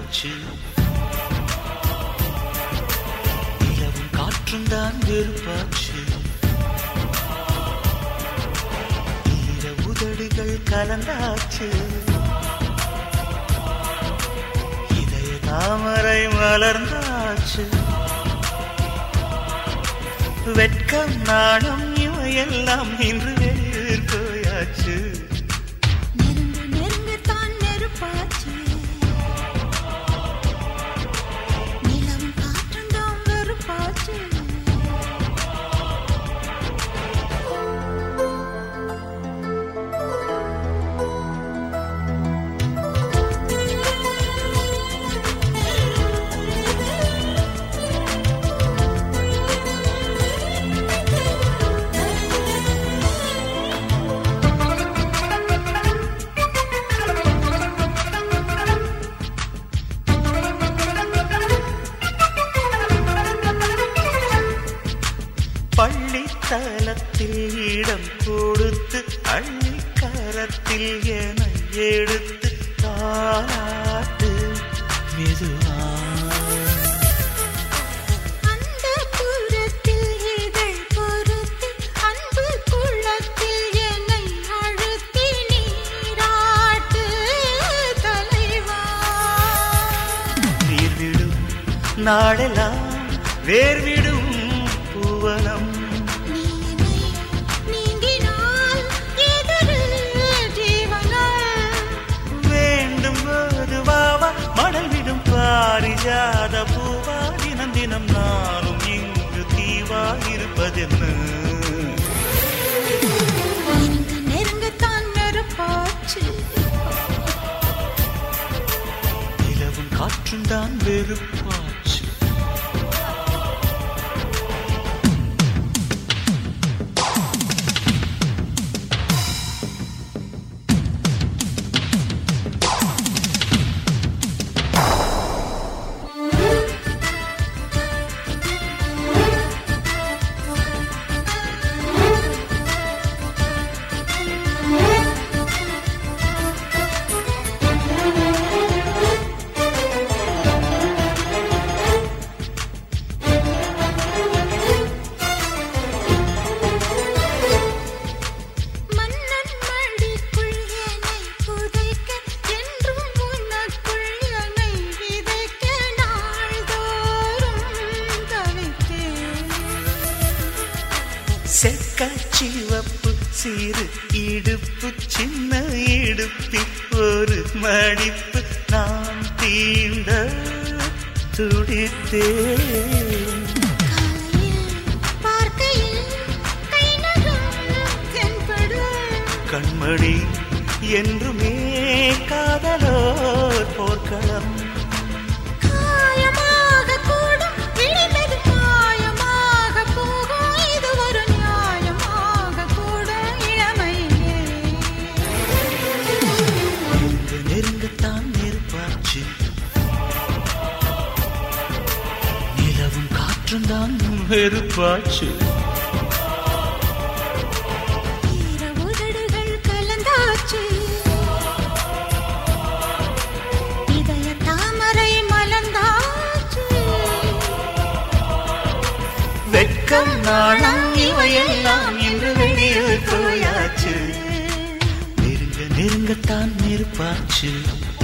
நெருப்பாச்சு நிலவும் காற்றும் தான் வெறுப்பாச்சு ஈர உதடுகள் கலந்தாச்சு இதய தாமரை மலர்ந்தாச்சு வெட்கம் நாணம் இவையெல்லாம் இன்று வெளியில் போயாச்சு நெருங்க நெருங்கத்தான் நெருப்பாச்சு நிலவும் காற்றும் தான் வெறுப்பாச்சு பள்ளித்தலத்தில் இடம் கொடுத்து அள்ளிக்கரத்தில் என எடுத்து தாராட்டு மெதுவா அந்த புறத்தில் இதழ் பொருத்தி அன்பு குளத்தில் என்னை அழுத்தி நீராட்டு தலைவா நீர்விடும் நாடெல்லாம் வேர்விடும் பூவனம் நீ என்னை நீங்கினால் எதிரு ஜீவங்கள் வேண்டும் போது வாவா மணல் விடும் பாரிஜாத பூவா தினம் தினம் நானும் இங்கு தீவா இருப்பதென்ன நெருங்க நெருங்கத்தான் நெருப்பாச்சு நிலவும் காற்றும் தான் வெறுப்பாச்சு மன்னன் மடிக்குள் என்னை புதைக்க என்றும் உனக்குள் என்னை விதைக்க நாள்தோறும் தவித்தேன் செக்க சிவப்பு சிறு இடுப்பு சின்ன இடுப்பில் ஒரு மடிப்பு நான் தீண்ட துடித்தேன் காலையில் பார்க்கையில் கை நகம் தென்படும் கண்மணி என்றுமே காதலோர் போர்க்களம் காயமாக கூடும் விழுந்தது மாயமாக போகும் இது ஒரு நியாயமாக கூடும் இளமையிலே நெருங்க நெருங்கத்தான் நெருப்பாச்சு நிலவும் காற்றும் தான் வெறுப்பாச்சு ஈர உதடுகள் கலந்தாச்சு இதய தாமரை மலர்ந்தாச்சு வெட்கம் நாணம் இவையெல்லாம் இன்று வெளியில் போயாச்சு நெருங்க நெருங்கத்தான் நெருப்பாச்சு